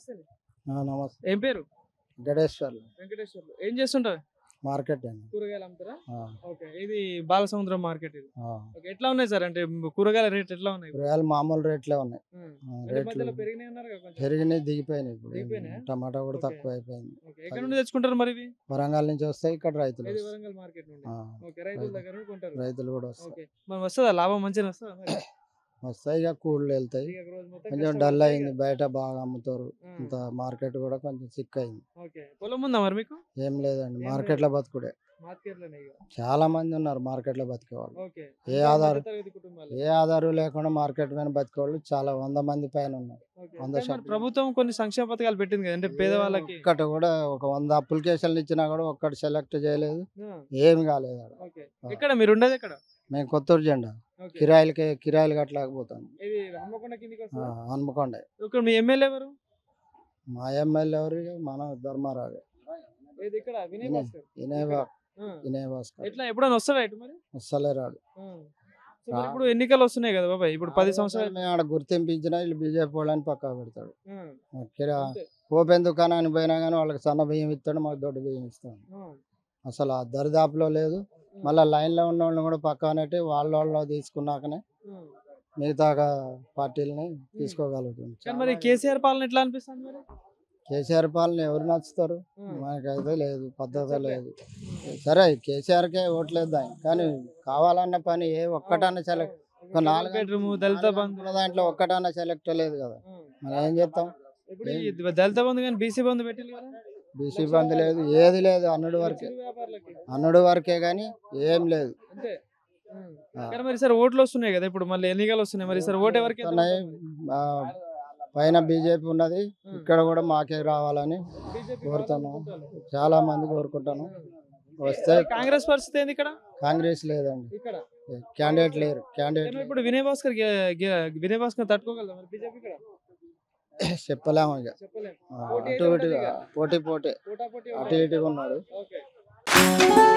నమస్తే ఆ, నమస్తే ఏం పేరు గడేశ్వర్లు వెంకటేశ్వర్లు ఏం చేస్తుంటారు మార్కెట్ అండి కూరగాయలు అమ్ముతారా ఆ, ఓకే ఇది బాలసముద్రం మార్కెట్ ఇది ఆ. ఓకే ఎట్లా ఉన్నాయి సార్ అంటే కూరగాయల రేట్ ఎట్లా ఉన్నాయి కూరగాయలు మామూలు రేట్లే ఉన్నాయి ఉమ్. ఆ, అంటే రేట్లు మధ్యలో పెరిగినాయి అన్నారు కదా కొంచెం పెరిగినాయి దిగిపోయినాయి ఇప్పుడు దిగిపోయినాయా? టమాటా కూడా ఓకే. తక్కువ అయిపోయింది ఓకే ఎక్కడ నుండి తెచ్చుకుంటారు మరి ఇవి వరంగల్ నుంచి వస్తాయి ఇక్కడ రైతులు ఇది వస్తాయి. వరంగల్ మార్కెట్ నుండి ఆ, ఓకే రైతుల దగ్గర నుండి కొంటారు రైతులు కూడా వస్తాయి ఓకే మరి వస్తుందా లాభం మంచిగా వస్తుందా మరి వస్తాయి ఇక కూళ్ళు వెళ్తాయి ఇక రోజు మొత్తం కొంచెం కష్టపడి డల్ వస్తాయి అయింది ఇక. బయట బాగా అమ్ముతారు ఆ, ఇంత మార్కెట్ కూడా కొంచెం సిక్ అయింది ఓకే పొలం ఉందా మరి మీకు ఏం లేదండి ఏం మార్కెట్ లో బతుకుడే మార్కెట్లోనే ఇక చాలా మంది ఉన్నారు మార్కెట్ లో బతికేవాళ్ళు ఓకే ఏ అంటే ఆధారం? మధ్యతరగతి కుటుంబాలు ఏ ఆధారం లేకుండా మార్కెట్ మీద బతికేవాళ్ళు చాలా వంద మంది పైన ఉన్నారు ఓకే. వంద కానీ మరి శాతం. ప్రభుత్వం కొన్ని సంక్షేమ పథకాలు పెట్టింది కదా అంటే పేదవాళ్ళకి ఒక్కటి కూడా ఒక వంద అప్లికేషన్లు ఇచ్చినా కూడా ఒక్కటి సెలెక్ట్ చేయలేదు ఆ, ఏమి కాలేదు ఆడ ఓకే ఆ. ఎక్కడ మీరు ఉండేది ఎక్కడ మేము కొత్తూరు జెండా ఓకే. కిరాయిలకి కిరాయిలు కట్టలేకపోతాం ఇది హన్మకొండ కిందికి వస్తుందా హన్మకొండ ఇక్కడ మీ ఎమ్మెల్యే ఎవరు మా ఎమ్మెల్యే ఎవరు మన ధర్మారావు ఇది ఇక్కడ వినయ్ వినయ్. భాస్కర్ వినయ్ ఆ. వినయ్ భాస్కర్ ఎట్లా ఎప్పుడైనా వస్తాడా ఇటు మరి అస్సలే రాడు ఆ. సో మరి ఇప్పుడు ఎన్నికలు వస్తున్నాయి కదా బాబాయ్ ఇప్పుడు పది సంవత్సరాలు మేము ఆడ గుర్తింపించినా వీళ్ళు బీజేపీ వాళ్ళని పక్కా పెడతాడు ఆ, కిరా అంతే. ఓపెన్ దుకాణానికి పోయినా కానీ వాళ్ళకి సన్న బియ్యం ఇస్తాడు మాకు దొడ్డు బియ్యం ఇస్తాడు ఆ, అసలు ఆ దరిదాపులో లేదు మళ్ళీ లైన్లో ఉన్న వాళ్ళని కూడా పక్కనట్టి వాళ్ళ వాళ్ళు తీసుకున్నాకనే ఆ. మిగతా పార్టీలని తీసుకోగలుగుతుంది కానీ మరి కేసీఆర్ పాలన ఎట్లా అనిపిస్తుంది మరి కేసీఆర్ పాలన ఎవరు నచ్చుతారు ఆ, మనకైతే లేదు పద్ధతి లేదు సరే కేసీఆర్కే ఓట్లేద్దాం కానీ కావాలన్న పని ఏ ఒక్కటన్నా సెలెక్ట్ ఒక నాలుగు బెడ్రూమ్ దళిత బంధు ఉన్న దాంట్లో ఒక్కటన్నా సెలెక్ట్ లేదు కదా ఆ. మనం ఏం చేస్తాం ఇప్పుడు ఈ దళిత బంధు కానీ బీసీ బంధు పెట్టింది కదా బీసీ బంద్ లేదు ఏది లేదు అన్నుడి వరకే చిరు వ్యాపారులకి అన్నుడి వరకే కానీ ఏం లేదు అంతే ఆ. ఆ. కానీ మరి సార్ ఓట్లు వస్తున్నాయి కదా ఇప్పుడు మళ్ళీ ఎన్నికలు వస్తున్నాయి మరి సార్ ఓటు ఎవరికి వేద్దాం వస్తున్నాయి. అనుకుంటున్నారు? ఆ, పైన బీజేపీ ఉన్నది ఆ. ఇక్కడ కూడా మాకే రావాలని BJP కోరుతాను కావాలనుకుంటారు. చాలా మంది కోరుకుంటాను వస్తే కాంగ్రెస్ పరిస్థితి ఏంది ఇక్కడ కాంగ్రెస్ లేదండి ఇక్కడ క్యాండిడేట్ లేరు క్యాండిడేట్ ఏమో ఇప్పుడు వినయ్ భాస్కర్ గే- గే- వినయ్ భాస్కర్ తట్టుకోగలదా మరి బీజేపీ ఇక్కడ చెప్పలేము ఇక చెప్పలేము ఆ, పోటీ అటు అయితే ఇటుగా ఉంటది ఇక. పోటీ పోటీ పోటా పోటీ అటు ఇటుగా ఉన్నాడు ఓకే